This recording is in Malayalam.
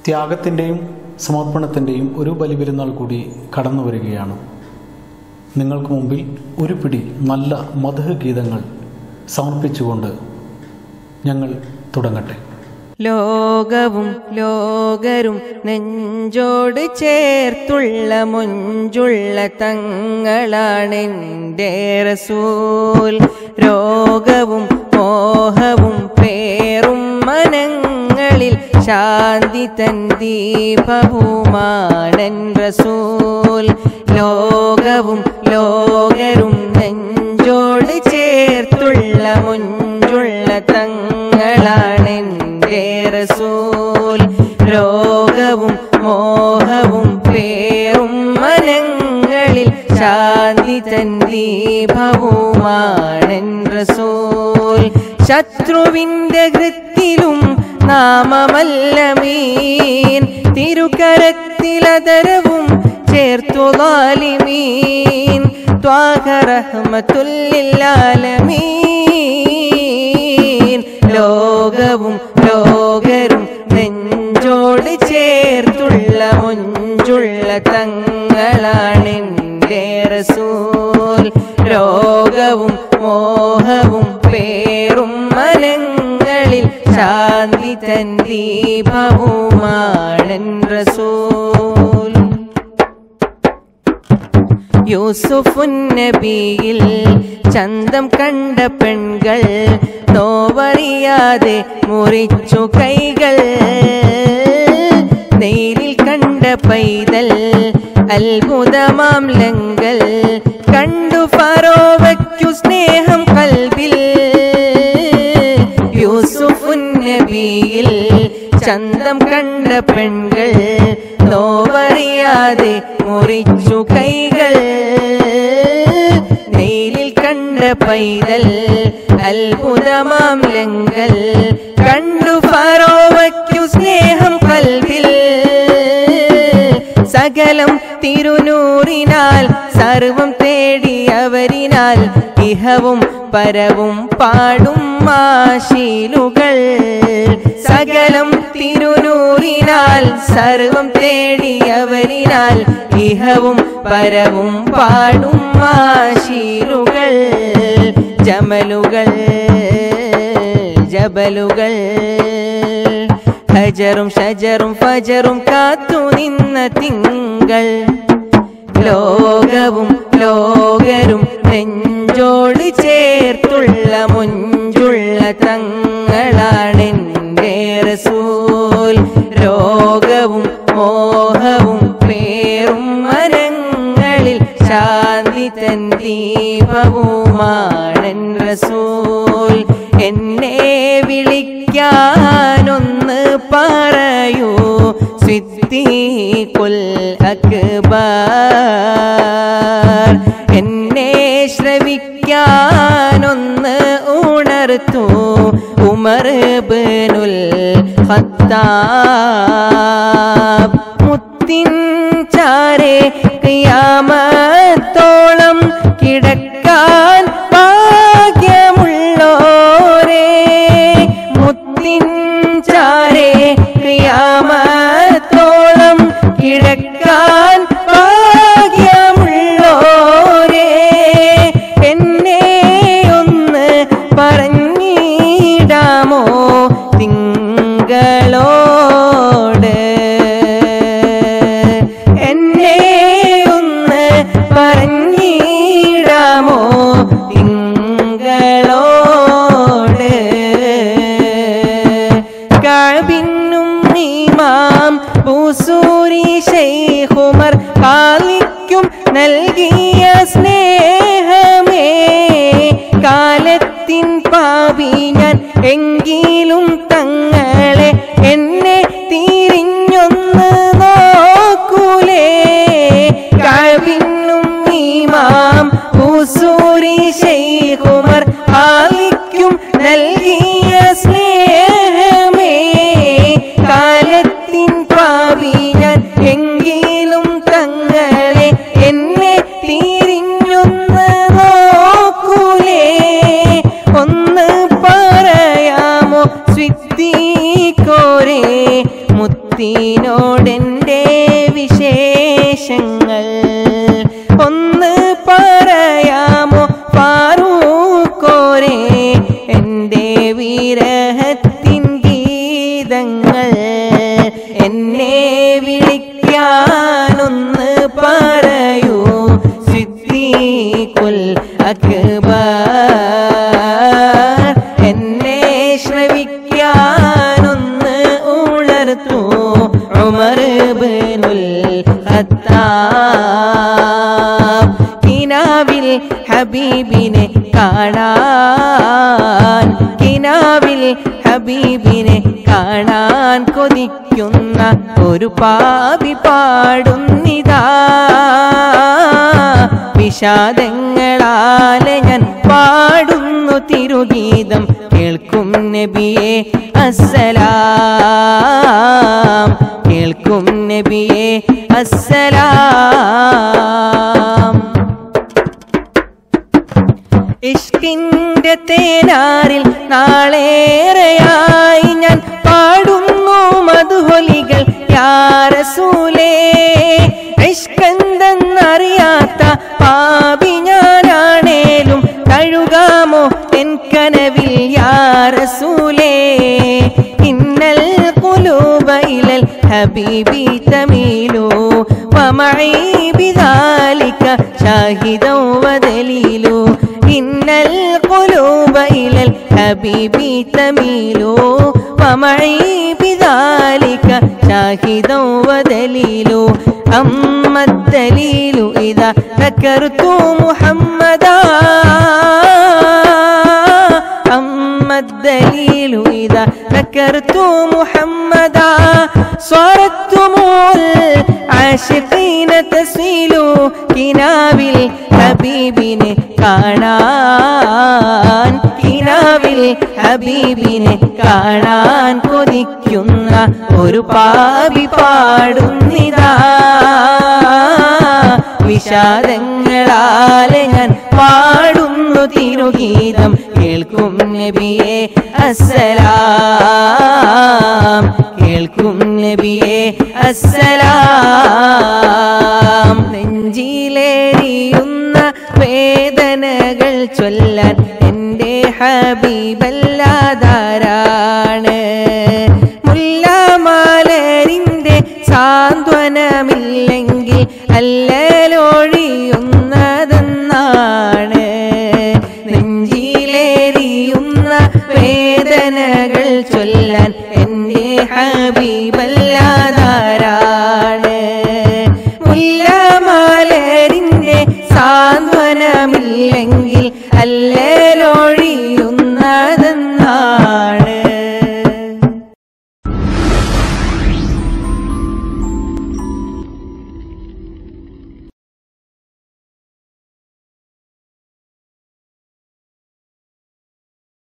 ത്യാഗത്തിൻ്റെയും സമർപ്പണത്തിൻ്റെയും ഒരു ബലിപെരുന്നാൾ കൂടി കടന്നു വരികയാണ് നിങ്ങൾക്ക് മുമ്പിൽ ഒരു പിടി നല്ല മധു ഗീതങ്ങൾ സമർപ്പിച്ചുകൊണ്ട് ഞങ്ങൾ തുടങ്ങട്ടെ ലോകവും ലോകരും നെഞ്ചോട് ചേർത്തുള്ള മുഞ്ചുള്ള തങ്ങളാണെൻ്റെ റസൂൽ രോഗവും മോഹവും പേറും മനങ്ങളിൽ ശാന്തി തൻ ദീപവുമാണൻ റസൂൽ ലോകവും ലോകരും നെഞ്ചോട് ചേർത്തുള്ള മുഞ്ചുള്ള തങ്ങളാണെൻ്റെ റസൂൽ രോഗവും മോഹവും പേറും മനങ്ങളിൽ ശാന്തി തൻ ദീപവുമാണൻ റസൂൽ ശത്രുവിന്റെ കൃത്തിലും നാമമല്ല മീൻ തിരുക്കരത്തിലതരവും ചേർത്തു ലാലിമീൻ ത്വാഹറഹ്മത്തുല്ലാലമീൻ ലോകവും ലോകരും നെഞ്ചോട് ചേർത്തുള്ള മുഞ്ചുള്ള തങ്ങളാണെൻ്റെ റസൂൽ രോഗവും മോഹവും പേറും മനങ്ങളിൽ ശാന്തി തൻ ദീപവുമാണൻ റസൂൽ യൂസുഫുൻ നബിയിൽ ചന്തം കണ്ട പെൺകൾ നോവറിയാതെ മുറിച്ചു കൈകൾ നെയ്ലിൽ കണ്ട പൈതൽ അത്ഭുതമാം ലങ്കൽ കണ്ടു ഫറോവയ്ക്കു സ്നേഹം കൽബിൽ യൂസുഫുൻ നബിയിൽ ചന്തം കണ്ട പെൺകൾ നോവറിയാതെ മുറിച്ചു കൈകൾ നെയ്ലിൽ കണ്ട പൈതൽ അത്ഭുതമാം ലങ്കൽ കണ്ടു ഫറോവയ്ക്കു സ്നേഹം കൽബിൽ സകലം തിരുനൂറിനാൽ സർവം തേടിയവരിനാൽ ഇഹവും പരവും പാടും മാശീലുകൾ സകലം തിരുനൂറിനാൽ സർവം തേടിയവരിനാൽ ഇഹവും പരവും പാടും മാശീലുകൾ ജമലുകൾ ജബലുകൾ ഹജറും ഷജറും ഫജറും കാത്തു നിന്ന തിങ്കൾ ലോകവും ലോകരും നെഞ്ചോട് ചേർത്തുള്ള മുഞ്ചുള്ള തങ്ങളാണെൻ്റെ റസൂൽ രോഗവും മോഹവും പേറും മനങ്ങളിൽ ശാന്തി തൻ ദീപവുമാണൻ റസൂൽ എന്നെ വിളിക്കാനൊന്ന് പറയൂ സിദ്ദീഖുൽ അക്ബർ എന്നെ ശ്രവിക്കാനൊന്ന് ഉണർത്തു ഉമർ ബനുൽ ഖത്താബ് മുത്തിൻ ചാരെ കിയാമത്തോളം കിടക്കാൻ ഭാഗ്യമുള്ളോരേ മുത്തിൻ ചാരെ ക്രിയാമത്തോളം കിടക്കാൻ ഭാഗ്യമുള്ളോരേ എന്നെ ഒന്ന് പറഞ്ഞിടാമോ തിങ്കളോട് എന്നെ ഒന്ന് പറഞ്ഞിടാമോ തിങ്കളോട് കഴബിന്നും നീമാം പൂസൂരി ശൈഖുമർ കാലിക്കും നൽകിയ സ്നേഹമേ കാലത്തിൻ പാപി ഞാൻ എങ്കിലും തങ്ങളെ എന്നെ തിരിഞ്ഞൊന്ന് നോക്കൂലേ കഴബിന്നും നീമാം പൂസൂരി ശൈഖുമർ കാലിക്കും നൽകിയ സ്നേഹമേ കാലത്തിൻ പാപി ഞാൻ എങ്കിലും തങ്ങളെ എന്നെ തിരിഞ്ഞൊന്ന് നോക്കൂലേ ഒന്ന് പറയാമോ സ്വിത്തിക്കോരേ മുത്തിനോട് ഹബീബിനെ കാണാൻ കിനാവിൽ ഹബീബിനെ കാണാൻ കൊതിക്കുന്ന ഒരു പാപി പാടുന്നിതാ വിഷാദങ്ങളാലെ ഞാൻ പാടുന്നു തിരുഗീതം കേൾക്കും നബിയെ അസ്സലാം കേൾക്കും നബിയെ അസ്സലാം ഇഷ്കിന്റെ തേനാറിൽ നാളേറെയായി ഞാൻ പാടുന്നു മധുഹൊലികൾ യാറസൂലേ ഇഷ്കന്തെന്നറിയാത്ത പാപി ഞാനാണേലും കഴുകാമോ എൻ കനവിൽ യാറസൂലേ ഇന്നൽ قلوب إلى الحبيب تميل ومعي بذلك شاهدا ودليل إن القلوب إلى الحبيب تميل ومعي بذلك شاهدا ودليل أما الدليل إذا ذكرت محمدا أما الدليل إذا ذكرت محمدا صارت دموع العاشقين تسيل കിനാവിൽ ഹബീബിനെ കാണാൻ കിനാവിൽ ഹബീബിനെ കാണാൻ കൊതിക്കുന്ന ഒരു പാപി പാടുന്നിതാ വിഷാദങ്ങളാലെ ഞാൻ പാടുന്നു തിരുഗീതം കേൾക്കും നബിയെ അസ്സലാം കേൾക്കും നബിയെ അസ്സലാം നെഞ്ചിലേറിയുന്ന വേദനകൾ ചൊല്ലാൻ എൻ്റെ ഹബീബല്ലാതാരാണ് മുല്ലമാലരിൻ്റെ സാന്ത്വനമില്ലെങ്കിൽ അല്ലലൊഴിയുന്നതെന്നാണ് നെഞ്ചിലേറിയുന്ന വേദനകൾ ചൊല്ലാൻ എൻ്റെ ഹബീബല്ലാതാരാണ്